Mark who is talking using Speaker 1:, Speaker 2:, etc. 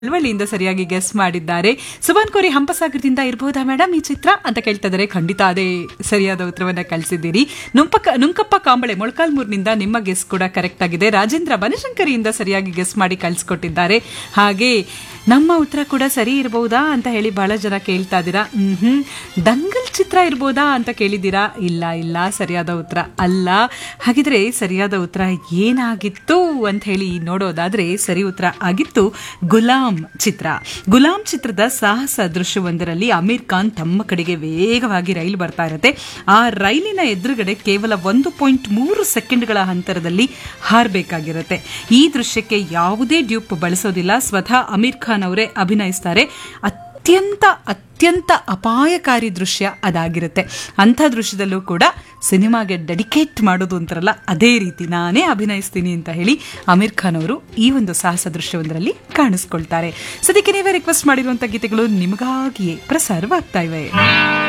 Speaker 1: ಅಳವಳ್ಳಿಯಿಂದ ಸರಿಯಾಗಿ ಗೆಸ್ ಮಾಡಿದ್ದಾರೆ ಸುಬಾನ್ ಕೋರಿ ಹಂಪಸಾಗರದಿಂದ ಇರಬಹುದಾ ಮೇಡಮ್ ಈ ಚಿತ್ರ ಅಂತ ಕೇಳ್ತಾ ಇದ್ದಾರೆ ಖಂಡಿತ ಅದೇ ಸರಿಯಾದ ಉತ್ತರವನ್ನ ಕಳಿಸಿದ್ದೀರಿ ನುಂಪಕ್ಕ ನುಂಕಪ್ಪ ಕಾಂಬಳೆ ಮೊಳಕಾಲ್ಮೂರ್ನಿಂದ ನಿಮ್ಮ ಗೆಸ್ ಕೂಡ ಕರೆಕ್ಟ್ ಆಗಿದೆ ರಾಜೇಂದ್ರ ಬನಶಂಕರಿಯಿಂದ ಸರಿಯಾಗಿ ಗೆಸ್ ಮಾಡಿ ಕಳಿಸ್ಕೊಟ್ಟಿದ್ದಾರೆ ಹಾಗೆ ನಮ್ಮ ಉತ್ತರ ಕೂಡ ಸರಿ ಇರಬಹುದಾ ಅಂತ ಹೇಳಿ ಬಹಳ ಜನ ಕೇಳ್ತಾ ಇದ್ದೀರಾ ಹ್ಮ್ ದಂಗಲ್ ಚಿತ್ರ ಇರ್ಬೋದಾ ಅಂತ ಕೇಳಿದ್ದೀರಾ ಇಲ್ಲ ಇಲ್ಲ ಸರಿಯಾದ ಉತ್ತರ ಅಲ್ಲ ಹಾಗಿದ್ರೆ ಸರಿಯಾದ ಉತ್ತರ ಏನಾಗಿತ್ತು ಅಂತ ಹೇಳಿ ನೋಡೋದಾದ್ರೆ ಸರಿ ಉತ್ತರ ಆಗಿತ್ತು ಗುಲಾಂ ಚಿತ್ರ ಗುಲಾಂ ಚಿತ್ರದ ಸಾಹಸ ದೃಶ್ಯವೊಂದರಲ್ಲಿ ಅಮೀರ್ ಖಾನ್ ತಮ್ಮ ಕಡೆಗೆ ವೇಗವಾಗಿ ರೈಲು ಬರ್ತಾ ಇರುತ್ತೆ ಆ ರೈಲಿನ ಎದುರುಗಡೆ ಕೇವಲ ಒಂದು ಪಾಯಿಂಟ್ ಮೂರು ಸೆಕೆಂಡ್ಗಳ ಅಂತರದಲ್ಲಿ ಹಾರಬೇಕಾಗಿರುತ್ತೆ ಈ ದೃಶ್ಯಕ್ಕೆ ಯಾವುದೇ ಡ್ಯೂಪ್ ಬಳಸೋದಿಲ್ಲ ಸ್ವತಃ ಅಮೀರ್ ಖಾನ್ ಅವರೇ ಅಭಿನಯಿಸ್ತಾರೆ ಅತ್ಯಂತ ಅತ್ಯಂತ ಅಪಾಯಕಾರಿ ದೃಶ್ಯ ಅದಾಗಿರುತ್ತೆ ಅಂಥ ದೃಶ್ಯದಲ್ಲೂ ಕೂಡ ಸಿನಿಮಾಗೆ ಡೆಡಿಕೇಟ್ ಮಾಡೋದು ಅಂತಾರಲ್ಲ ಅದೇ ರೀತಿ ನಾನೇ ಅಭಿನಯಿಸ್ತೀನಿ ಅಂತ ಹೇಳಿ ಅಮೀರ್ ಖಾನ್ ಅವರು ಈ ಒಂದು ಸಾಹಸ ದೃಶ್ಯವೊಂದರಲ್ಲಿ ಕಾಣಿಸ್ಕೊಳ್ತಾರೆ ಸದ್ಯಕ್ಕೆ ನೀವೇ ರಿಕ್ವೆಸ್ಟ್ ಮಾಡಿರುವಂಥ ಗೀತೆಗಳು ನಿಮಗಾಗಿಯೇ ಪ್ರಸಾರವಾಗ್ತಾ ಇವೆ